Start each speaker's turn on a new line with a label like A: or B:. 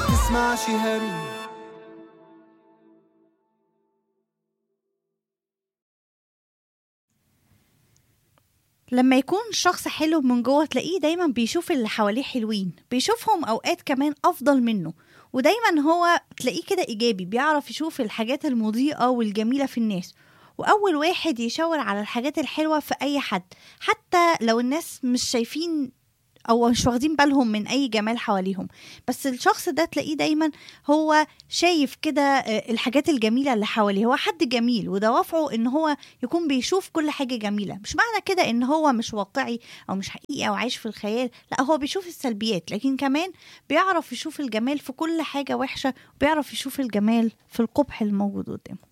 A: تسمعش هري
B: لما يكون شخص حلو من جوه تلاقيه دايما بيشوف اللي حواليه حلوين بيشوفهم اوقات كمان افضل منه ودايما هو تلاقيه كده ايجابي بيعرف يشوف الحاجات المضيئه والجميله في الناس واول واحد يشاور على الحاجات الحلوه في اي حد حتى لو الناس مش شايفين او مش واخدين بالهم من اي جمال حواليهم بس الشخص ده تلاقيه دايما هو شايف كده آه، الحاجات الجميله اللي حواليه هو حد جميل ودوافعه ان هو يكون بيشوف كل حاجه جميله مش معنى كده ان هو مش واقعي او مش حقيقي او عايش في الخيال لا هو بيشوف السلبيات لكن كمان بيعرف يشوف الجمال في كل حاجه وحشه وبيعرف يشوف الجمال في القبح الموجود قدامه